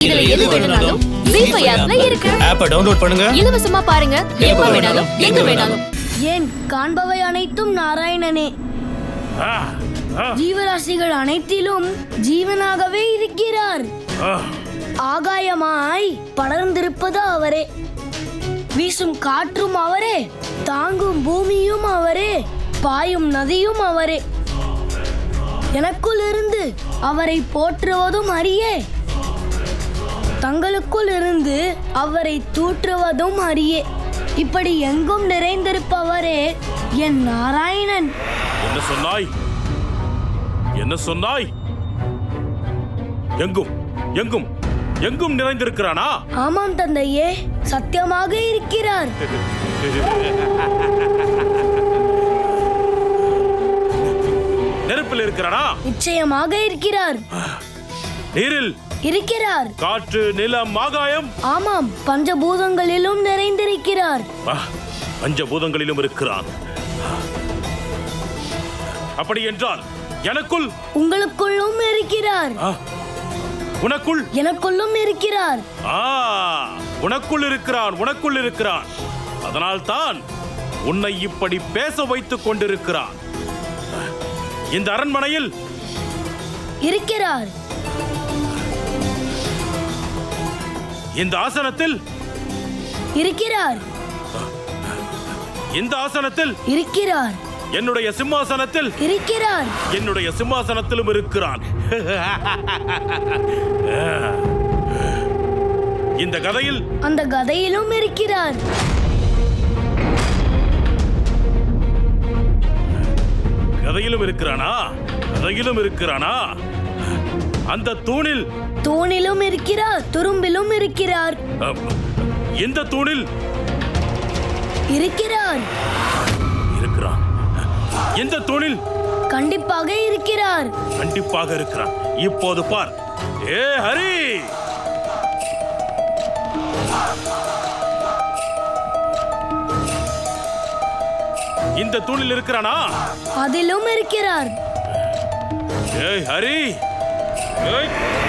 இதுல எது வேணும்னாலும் ஜீபே ஆப்ல இருக்கு ஆப்பை டவுன்லோட் பண்ணுங்க இலவசமா பாருங்க எப்ப வேணாலும் எங்க வேணாலும் ஏன் காண்பவை அனைத்தும் நாராயணனே ஜீவராசிகள் அனைத்திலும் ஜீவனாகவே இருக்கிறார் ஆகாயமாய் படர்ந்திருப்பது அவரே வீசும் காற்றும் அவரே தாங்கும் பூமியும் அவரே பாயும் நதியும் அவரே எனக்குள் இருந்து அவரை போற்றுவதும் அறியே தங்களுக்குள் இருந்து அவரை தூற்றுவதும் அறியே இப்படி எங்கும் நிறைந்திருப்பவரே என் நாராயணன் என்ன சொன்னாய் என்ன சொன்னாய் எங்கும் எங்கும் எங்கும் நிறைந்திருக்கிறானா ஆமாம் தந்தையே சத்தியமாக இருக்கிறார் நெருப்பில் இருக்கிறானா நிச்சயமாக இருக்கிறார் நீரில் இருக்கிறார் காற்று நிலம் ஆகாயம் ஆமாம் பஞ்சபூதங்களிலும் நிறைந்திருக்கிறார் ஆ, பஞ்சபூதங்களிலும் இருக்கிறான் அப்படி என்றால் எனக்குள் உங்களுக்குள்ளும் இருக்கிறார் ஆ, உனக்குள் எனக்குள்ளும் இருக்கிறார் ஆ உனக்குள் இருக்கிறான் உனக்குள் இருக்கிறான் அதனால் தான் உன்னை இப்படி பேச வைத்துக் கொண்டிருக்கிறான் இந்த அரண்மனையில் இருக்கிறார் இந்த ஆசனத்தில் இருக்கிறார் இந்த ஆசனத்தில் இருக்கிறார் என்னுடைய சிம்மாசனத்தில் இருக்கிறார் என்னுடைய சிம்மாசனத்திலும் இருக்கிறான் இந்த கதையில் அந்த கதையிலும் இருக்கிறார் கதையிலும் இருக்கிறானா கதையிலும் இருக்கிறானா அந்த தூணில் தூணிலும் இருக்கிறார் துரும்பிலும் இருக்கிறார் அப், இந்த தூணில் இருக்கிறார் இருக்கிறான் இந்த தூணில் கண்டிப்பாக இருக்கிறார் கண்டிப்பாக இருக்கிறான் இப்போது பார் ஏ ஹரி இந்த தூணில் இருக்கிறானா அதிலும் இருக்கிறார் ஏய் ஹரி ஏய்